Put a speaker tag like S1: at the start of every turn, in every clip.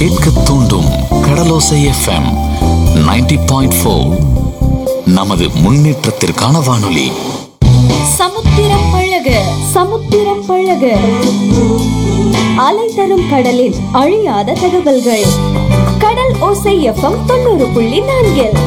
S1: கேட்க தூண்டும் கடலோசை FM 90.4 point four நமது முன்னேற்றத்திற்கான வானொலி
S2: சமுத்திரம் பழக சமுத்திரம் பழக அலை தரும் கடலில் அழியாத தகவல்கள் கடல் ஓசை எஃப்எம் தொண்ணூறு புள்ளி நான்கில்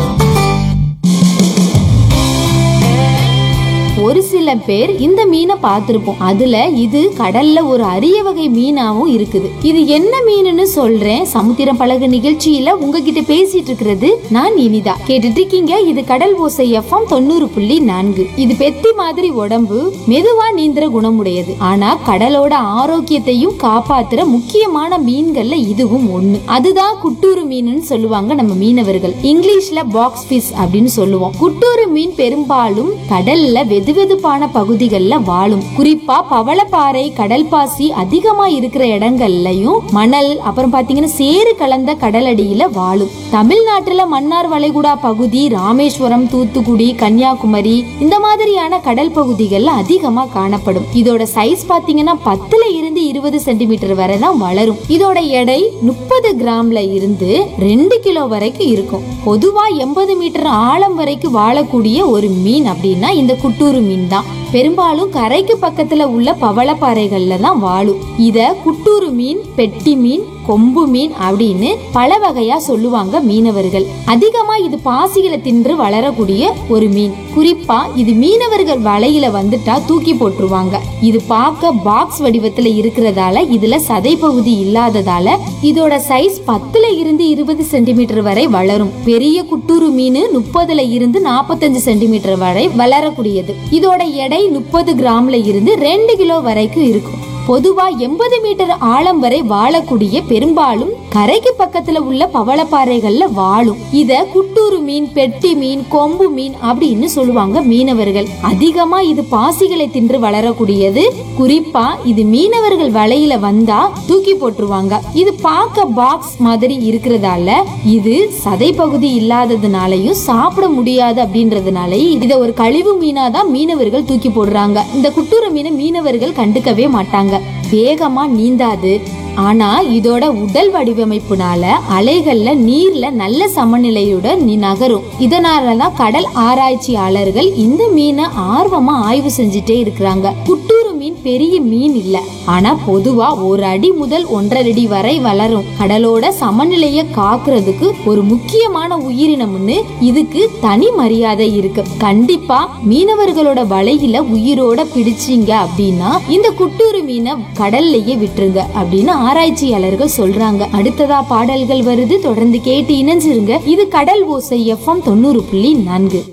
S3: ஒரு சில பேர் இந்த மீனை பார்த்திருப்போம் அதுல இது கடல்ல ஒரு அரிய வகை மீனாவும் இருக்குது இது என்ன மீனுன்னு சொல்றேன் சமுத்திரம் பழகு நிகழ்ச்சியில உங்ககிட்ட பேசிட்டு இருக்கிறது நான் இனிதா கேட்டுட்டு இருக்கீங்க இது கடல் ஓசை எஃப்எம் தொண்ணூறு புள்ளி நான்கு இது பெத்தி மாதிரி உடம்பு மெதுவா நீந்திர குணமுடையது ஆனா கடலோட ஆரோக்கியத்தையும் காப்பாத்துற முக்கியமான மீன்கள்ல இதுவும் ஒண்ணு அதுதான் குட்டூரு மீனுன்னு சொல்லுவாங்க நம்ம மீனவர்கள் இங்கிலீஷ்ல பாக்ஸ் ஃபிஷ் அப்படின்னு சொல்லுவோம் குட்டூரு மீன் பெரும்பாலும் கடல்ல வெதுவெதுப்பான பகுதிகள்ல வாழும் குறிப்பா பவளப்பாறை கடல் பாசி அதிகமா இருக்கிற இடங்கள்லயும் மணல் அப்புறம் பாத்தீங்கன்னா சேறு கலந்த கடலடியில வாழும் தமிழ்நாட்டுல மன்னார் வளைகுடா பகுதி ராமேஸ்வரம் தூத்துக்குடி கன்னியாகுமரி இந்த மாதிரியான கடல் பகுதிகள்ல அதிகமா காணப்படும் இதோட சைஸ் பாத்தீங்கன்னா பத்துல இருந்து இருபது சென்டிமீட்டர் வரை தான் வளரும் இதோட எடை முப்பது கிராம்ல இருந்து ரெண்டு கிலோ வரைக்கும் இருக்கும் பொதுவா எண்பது மீட்டர் ஆழம் வரைக்கும் வாழக்கூடிய ஒரு மீன் அப்படின்னா இந்த குட்டூரு மீன் தான் பெரும்பாலும் கரைக்கு பக்கத்துல உள்ள பவளப்பாறைகள்ல தான் வாழும் இத குட்டூரு மீன் பெட்டி மீன் கொம்பு மீன் அப்படின்னு பல வகையா சொல்லுவாங்க மீனவர்கள் அதிகமா இது பாசிகளை தின்று வளரக்கூடிய ஒரு மீன் குறிப்பா இது மீனவர்கள் வலையில வந்துட்டா தூக்கி போட்டுருவாங்க இது பார்க்க பாக்ஸ் வடிவத்துல இருக்கிறதால இதுல சதை பகுதி இல்லாததால இதோட சைஸ் பத்துல இருந்து இருபது சென்டிமீட்டர் வரை வளரும் பெரிய குட்டூரு மீன் முப்பதுல இருந்து நாற்பத்தஞ்சு சென்டிமீட்டர் வரை வளரக்கூடியது இதோட எடை முப்பது கிராம்ல இருந்து ரெண்டு கிலோ வரைக்கும் இருக்கும் பொதுவா எண்பது மீட்டர் ஆழம் வரை வாழக்கூடிய பெரும்பாலும் கரைக்கு பக்கத்துல உள்ள பவளப்பாறைகள்ல வாழும் இத குட்டூரு மீன் பெட்டி மீன் கொம்பு மீன் அப்படின்னு சொல்லுவாங்க மீனவர்கள் அதிகமா இது பாசிகளை தின்று வளரக்கூடியது குறிப்பா இது மீனவர்கள் வலையில வந்தா தூக்கி போட்டுருவாங்க இது பார்க்க பாக்ஸ் மாதிரி இருக்கிறதால இது சதை பகுதி இல்லாததுனாலையும் சாப்பிட முடியாது அப்படின்றதுனாலயும் இத ஒரு கழிவு மீனா தான் மீனவர்கள் தூக்கி போடுறாங்க இந்த குட்டூர மீனை மீனவர்கள் கண்டுக்கவே மாட்டாங்க வேகமா நீந்தாது ஆனா இதோட உடல் வடிவமைப்புனால அலைகள்ல நீர்ல நல்ல சமநிலையோட நீ நகரும் இதனாலதான் கடல் ஆராய்ச்சியாளர்கள் இந்த மீனை ஆர்வமா ஆய்வு செஞ்சுட்டே இருக்கிறாங்க குட்டூரு மீன் பெரிய மீன் இல்ல ஆனா பொதுவா ஒரு அடி முதல் ஒன்றரை அடி வரை வளரும் கடலோட சமநிலைய காக்குறதுக்கு ஒரு முக்கியமான உயிரினம்னு இதுக்கு தனி மரியாதை இருக்கு கண்டிப்பா மீனவர்களோட வலையில உயிரோட பிடிச்சீங்க அப்படின்னா இந்த குட்டூரு மீனை கடல்லையே விட்டுருங்க அப்படின்னு ஆராய்ச்சியாளர்கள் சொல்றாங்க அடுத்ததா பாடல்கள் வருது தொடர்ந்து கேட்டு இணைஞ்சிருங்க இது கடல் ஓசை எஃப்எம் தொண்ணூறு புள்ளி நான்கு